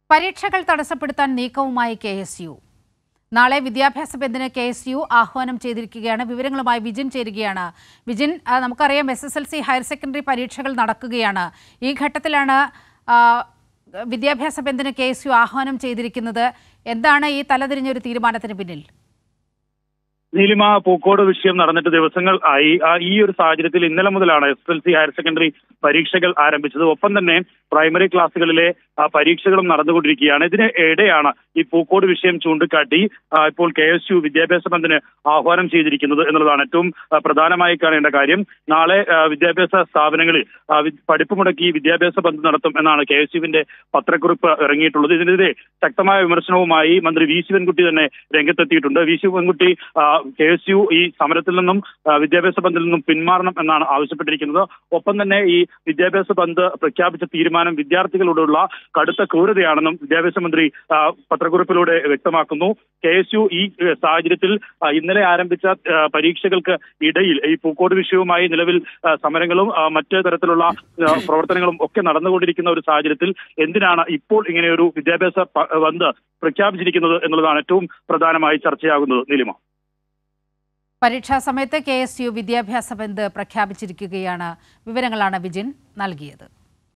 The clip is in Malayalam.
പരീക്ഷകൾ തടസ്സപ്പെടുത്താൻ നീക്കവുമായി കെ എസ് യു നാളെ വിദ്യാഭ്യാസ ബന്ദിന് കെ എസ് യു ആഹ്വാനം ചെയ്തിരിക്കുകയാണ് വിവരങ്ങളുമായി വിജിൻ ചേരുകയാണ് വിജിൻ ആ, നമുക്കറിയാം S S L C higher secondary പരീക്ഷകൾ നടക്കുകയാണ് ഈ ഘട്ടത്തിലാണ് ആ, വിദ്യാഭ്യാസ ബന്ദിന് കെ എസ് യു ആഹ്വാനം ചെയ്തിരിക്കുന്നത് എന്താണ് ഈ തലതിരിഞ്ഞൊരു തീരുമാനത്തിന് പിന്നിൽ നീലിമ പൂക്കോട് വിഷയം നടന്നിട്ട് ദിവസങ്ങൾ ആയി ആ, ഈ ഒരു സാഹചര്യത്തിൽ ഇന്നലെ മുതലാണ് S L C higher secondary പരീക്ഷകൾ ആരംഭിച്ചത് ഒപ്പം തന്നെ പ്രൈമറി ക്ലാസ്സുകളിലെ ആ, പരീക്ഷകളും നടന്നുകൊണ്ടിരിക്കുകയാണ് ഇതിന് ഇടെയാണ് ഈ പൂക്കോട് വിഷയം ചൂണ്ടിക്കാട്ടി ആ, ഇപ്പോൾ കെ എസ് യു വിദ്യാഭ്യാസ ബന്ദിന് ആഹ്വാനം ചെയ്തിരിക്കുന്നത് എന്നുള്ളതാണ് ഏറ്റവും ആ, പ്രധാനമായി കാണേണ്ട കാര്യം നാളെ ആ, വിദ്യാഭ്യാസ സ്ഥാപനങ്ങളിൽ ആ, വി- പഠിപ്പ് മുടക്കി വിദ്യാഭ്യാസ ബന്ദ് നടത്തും എന്നാണ് കെ എസ് യുവിന്റെ പത്രക്കുറിപ്പ് ഇറങ്ങിയിട്ടുള്ളത് ഇതിനെതിരെ ശക്തമായ വിമർശനവുമായി മന്ത്രി വി ശിവൻകുട്ടി തന്നെ രംഗത്തെത്തിയിട്ടുണ്ട് V Sivankutty K S U ഈ സമരത്തിൽ നിന്നും ആ, വിദ്യാഭ്യാസ ബന്ദിൽ നിന്നും പിന്മാറണം എന്നാണ് ആവശ്യപ്പെട്ടിരിക്കുന്നത് ഒപ്പം തന്നെ ഈ വിദ്യാഭ്യാസ ബന്ദ് പ്രഖ്യാപിച്ച തീരുമാനം വിദ്യാർത്ഥികളോടുള്ള കടുത്ത ക്രൂരതയാണെന്നും വിദ്യാഭ്യാസ മന്ത്രി ആ, പത്രക്കുറിപ്പിലൂടെ വ്യക്തമാക്കുന്നു കെ എസ് യു ഈ ഏഹ്, സാഹചര്യത്തിൽ ആ, ഇന്നലെ ആരംഭിച്ച ആ, പരീക്ഷകൾക്ക് ഇടയിൽ ഈ പൂക്കോട് വിഷയവുമായി നിലവിൽ ആ, സമരങ്ങളും ആ, മറ്റ് തരത്തിലുള്ള ആ, പ്രവർത്തനങ്ങളും ഒക്കെ നടന്നുകൊണ്ടിരിക്കുന്ന ഒരു സാഹചര്യത്തിൽ എന്തിനാണ് ഇപ്പോൾ ഇങ്ങനെ ഒരു വിദ്യാഭ്യാസ പ- ബന്ദ് പ്രഖ്യാപിച്ചിരിക്കുന്നത് എന്നുള്ളതാണ് ഏറ്റവും പ്രധാനമായി ചർച്ചയാകുന്നത് നീലിമ പരീക്ഷാ സമയത്ത് കെ എസ് യു വിദ്യാഭ്യാസ ബന്ദ് പ്രഖ്യാപിച്ചിരിക്കുകയാണ് വിവരങ്ങളാണ് വിജിൻ നൽകിയത്